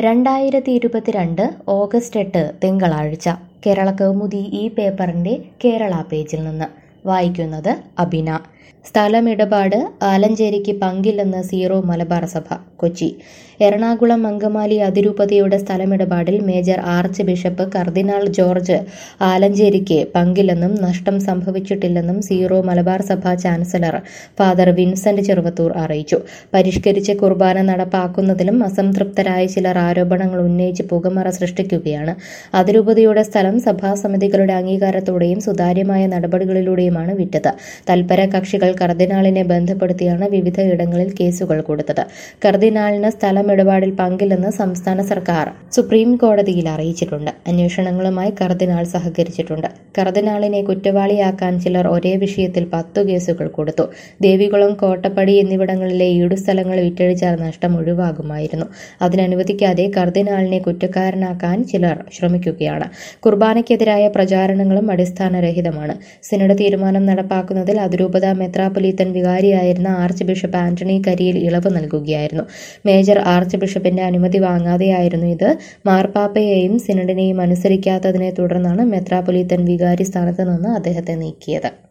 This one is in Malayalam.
രണ്ടായിരത്തി ഇരുപത്തിരണ്ട് ഓഗസ്റ്റ് എട്ട് തിങ്കളാഴ്ച കേരള കൗമുദി ഈ പേപ്പറിന്റെ കേരള പേജിൽ നിന്ന് വായിക്കുന്നത് അബിന സ്ഥലമിടപാട് ആലഞ്ചേരിക്ക് പങ്കില്ലെന്ന് സീറോ മലബാർ സഭ കൊച്ചി എറണാകുളം അങ്കമാലി അതിരൂപതയുടെ സ്ഥലമിടപാടിൽ major archbishop cardinal George ആലഞ്ചേരിക്ക് പങ്കില്ലെന്നും നഷ്ടം സംഭവിച്ചിട്ടില്ലെന്നും സീറോ മലബാർ സഭ ചാൻസലർ ഫാദർ വിൻസെന്റ് ചെറുവത്തൂർ അറിയിച്ചു പരിഷ്കരിച്ച കുർബാന നടപ്പാക്കുന്നതിലും അസംതൃപ്തരായ ചിലർ ആരോപണങ്ങൾ ഉന്നയിച്ച് പുകമറ സൃഷ്ടിക്കുകയാണ് അതിരൂപതയുടെ സ്ഥലം സഭാസമിതികളുടെ അംഗീകാരത്തോടെയും സുതാര്യമായ നടപടികളിലൂടെയുമാണ് വിറ്റത് തൽപര കക്ഷികൾ കർദിനാളിനെ ബന്ധപ്പെടുത്തിയാണ് വിവിധ ഇടങ്ങളിൽ കേസുകൾ കൊടുത്തത് കർദിനാളിന് സ്ഥലമിടപാടിൽ പങ്കില്ലെന്ന് സംസ്ഥാന സർക്കാർ സുപ്രീം കോടതിയിൽ അറിയിച്ചിട്ടുണ്ട് അന്വേഷണങ്ങളുമായി കർദിനാൾ സഹകരിച്ചിട്ടുണ്ട് കർദിനാളിനെ കുറ്റവാളിയാക്കാൻ ചിലർ ഒരേ വിഷയത്തിൽ പത്തു കേസുകൾ കൊടുത്തു ദേവികുളം കോട്ടപ്പടി എന്നിവിടങ്ങളിലെ ഈടുസ്ഥലങ്ങൾ വിറ്റഴിച്ചാൽ നഷ്ടം ഒഴിവാകുമായിരുന്നു അതിനനുവദിക്കാതെ കർദിനാളിനെ കുറ്റക്കാരനാക്കാൻ ചിലർ ശ്രമിക്കുകയാണ് കുർബാനയ്ക്കെതിരായ പ്രചാരണങ്ങളും അടിസ്ഥാനരഹിതമാണ് സിനഡ് തീരുമാനം നടപ്പാക്കുന്നതിൽ അതിരൂപത മെത്രാപ്പൊലീത്തൻ വികാരിയായിരുന്ന ആർച്ച് ബിഷപ്പ് ആന്റണി കരിയിൽ ഇളവ് നൽകുകയായിരുന്നു മേജർ ആർച്ച് ബിഷപ്പിന്റെ അനുമതി വാങ്ങാതെയായിരുന്നു ഇത് മാർപ്പാപ്പയെയും സിനഡിനെയും അനുസരിക്കാത്തതിനെ തുടർന്നാണ് മെത്രാപ്പൊലീത്തൻ വികാരി സ്ഥാനത്ത് നിന്ന് അദ്ദേഹത്തെ നീക്കിയത്